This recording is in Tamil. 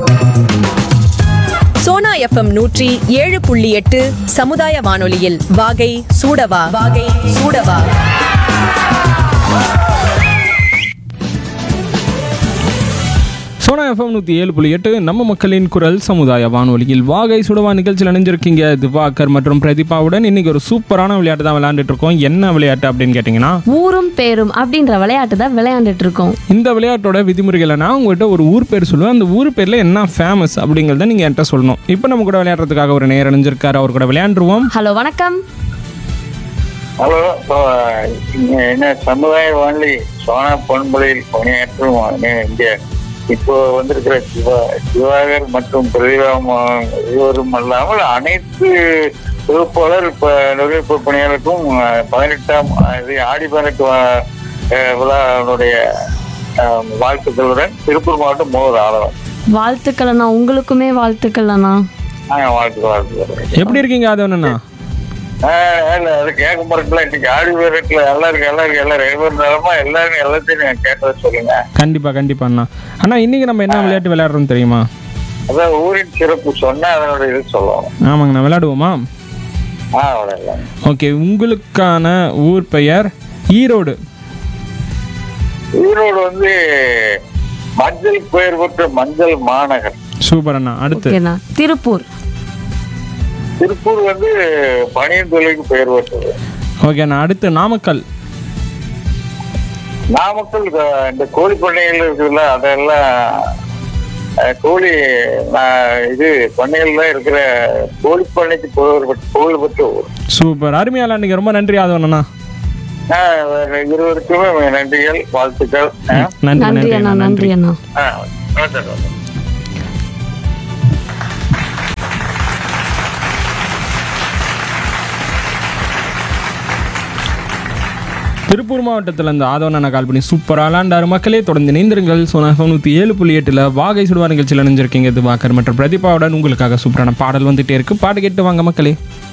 சோனா எஃப்எம் நூற்றி ஏழு புள்ளி எட்டு சமுதாய வானொலியில் வாகை சூடவா வாகை சூடவா சோனா எஃப்எம் நூற்றி ஏழு புள்ளி எட்டு நம்ம மக்களின் குரல் சமுதாய வானொலியில் வாகை சுடவா நிகழ்ச்சியில் இணைஞ்சிருக்கீங்க திவாகர் மற்றும் பிரதீபாவுடன் இன்னைக்கு ஒரு சூப்பரான விளையாட்டு தான் விளையாண்டுட்டு இருக்கோம் என்ன விளையாட்டு அப்படின்னு கேட்டிங்கன்னா ஊரும் பேரும் அப்படின்ற விளையாட்டு தான் விளையாண்டுட்டு இருக்கோம் இந்த விளையாட்டோட விதிமுறைகளை நான் உங்கள்கிட்ட ஒரு ஊர் பேர் சொல்லுவேன் அந்த ஊர் பேரில் என்ன ஃபேமஸ் அப்படிங்கிறத நீங்கள் என்கிட்ட சொல்லணும் இப்போ நம்ம கூட விளையாடுறதுக்காக ஒரு நேரம் இணைஞ்சிருக்காரு அவர் கூட விளையாண்டுருவோம் ஹலோ வணக்கம் ஹலோ இப்போ இங்க என்ன சமுதாய வானொலி சோனா பொன்மொழியில் பணியாற்றும் இங்க இப்போ வந்திருக்கிற சிவா சிவாகர் மற்றும் பிரதிபா இருவரும் அல்லாமல் அனைத்து தொகுப்பாளர் இப்ப நுழைப்பு பணியாளருக்கும் அஹ், பதினெட்டாம் அஹ், இது ஆடி பதினெட்டு வா- அஹ், விழாவுடைய அஹ், வாழ்த்துக்களுடன் திருப்பூர் மாவட்டம் மோகர் ஆளவன் வாழ்த்துக்கள் அண்ணா உங்களுக்குமே வாழ்த்துக்கள் அண்ணா நாங்கள் வாழ்த்துக்கள் வாழ்த்துக்கிறோம் எப்படி இருக்கீங்க அது ஒன்றுண்ணா ஆஹ் இல்ல அது கேட்க போறதுல இன்னைக்கு ஆடி பேரட்ல எல்லாருக்கும் எல்லாருக்கும் எல்லாரும் ரெண்டு பேரும் நிலமா எல்லாரும் எல்லாத்தையும் கேட்டதை சொல்லுங்க கண்டிப்பாக கண்டிப்பாக அண்ணா அண்ணா இன்னைக்கு நம்ம என்ன விளையாட்டு விளையாடுறோம் தெரியுமா அதான் ஊரின் சிறப்பு சொன்னா அதனோட இது சொல்லுவாங்க ஆமாங்கண்ணா விளையாடுவோமா ஆ அவ்வளோ ஓகே உங்களுக்கான ஊர் பெயர் ஈரோடு ஈரோடு வந்து மஞ்சள் பெயர் பெற்ற மஞ்சள் மாநகர் சூப்பர் அண்ணா அடுத்து ஓகேண்ணா திருப்பூர் திருப்பூர் வந்து பனியன் தொழிலுக்கு பெயர் பெற்றது ஓகே அண்ணா அடுத்து நாமக்கல் நாமக்கல் இந்த- இந்த கோழி பண்ணைகள் இருக்குதுல்ல அதெல்லாம் அஹ், கோழி நான் இது பண்ணைகள்ல இருக்கிற கோழி பண்ணைக்கு புகழ் பெற்ற புகழ் பெற்ற ஊர் சூப்பர் அருமையால அன்னைக்கு ரொம்ப நன்றி ஆதவண்ணா ஆஹ் இருவருக்குமே நன்றிகள் வாழ்த்துக்கள் ஆஹ் நன்றி நன்றி நன்றி அண்ணா அண்ணா நன்றி நன்றி அண்ணா ஆஹ் வணக்கம். திருப்பூர் மாவட்டத்தில் இந்த ஆதவன் அண்ணா கால் பண்ணி சூப்பராக விளாண்டாரு மக்களே தொடர்ந்து இணைந்திருங்கள் சோனா தொண்ணூற்றி ஏழு புள்ளி எட்டில் வாகை சுடுவா நிகழ்ச்சியில் இணைஞ்சிருக்கீங்க இது வாக்கர் மற்றும் பிரதீபாவுடன் உங்களுக்காக சூப்பரான பாடல் வந்துட்டே இருக்கு பாட்டு கேட்டு வாங்க மக்களே